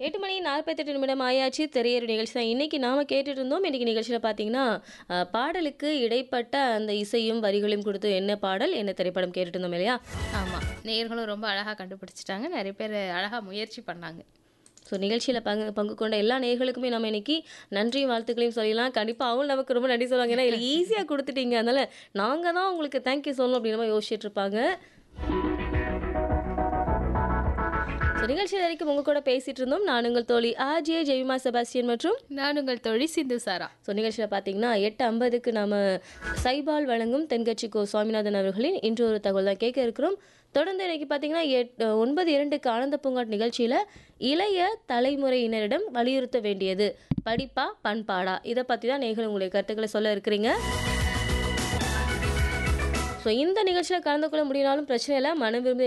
எட்டு மணி நாற்பத்தெட்டு நிமிடம் ஆயாச்சு திரையேறு நிகழ்ச்சி தான் இன்றைக்கி நாம் கேட்டுட்டு இருந்தோம் இன்றைக்கி நிகழ்ச்சியில் பார்த்தீங்கன்னா அஹ், பாடலுக்கு இடைப்பட்ட அந்த இசையும் வரிகளையும் கொடுத்து என்ன பாடல் என்ன திரைப்படம் கேட்டுட்டு இருந்தோம் இல்லையா ஆமாம் நேர்களும் ரொம்ப அழகாக கண்டுபிடிச்சிட்டாங்க நிறைய பேர் அழகாக முயற்சி பண்ணாங்க ஸோ நிகழ்ச்சியில் பங்கு பங்கு கொண்ட எல்லா நேர்களுக்குமே நம்ம இன்னைக்கு நன்றியும் வாழ்த்துக்களையும் சொல்லலாம் கண்டிப்பாக அவங்க நமக்கு ரொம்ப நன்றி சொல்லுவாங்க ஏன்னா இல்லை ஈஸியாக கொடுத்துட்டீங்க அதனால் நாங்கள் தான் உங்களுக்கு தேங்க்யூ சொல்லணும் அப்படின்னு மாதிரி யோசிச்சுட்டு இருப்பாங்க ஸோ நிகழ்ச்சி வரைக்கும் உங்கள் கூட பேசிகிட்டு இருந்தோம் நான் உங்கள் தோழி ஆஜே ஜெய்மா செபாஸ்டியன் மற்றும் நான் உங்கள் தொழி சிந்து சாரா ஸோ நிகழ்ச்சியில் பார்த்தீங்கன்னா எட்டு ஐம்பதுக்கு நம்ம சைபால் வழங்கும் தென்கட்சி கோ சுவாமிநாதன் அவர்களின் இன்று ஒரு தகவல் தான் கேட்க இருக்கிறோம் தொடர்ந்து இன்னைக்கு பார்த்தீங்கன்னா எட் ஒன்பது இரண்டுக்கு ஆனந்த பூங்காட் நிகழ்ச்சியில் இளைய தலைமுறையினரிடம் வலியுறுத்த வேண்டியது படிப்பா பண்பாடா இதை பற்றி தான் நீங்கள் உங்களுடைய கருத்துக்களை சொல்ல இருக்கிறீங்க ஸோ இந்த நிகழ்ச்சியில் கலந்து கொள்ள முடியினாலும் பிரச்சனை இல்லை மனம் விரும்பி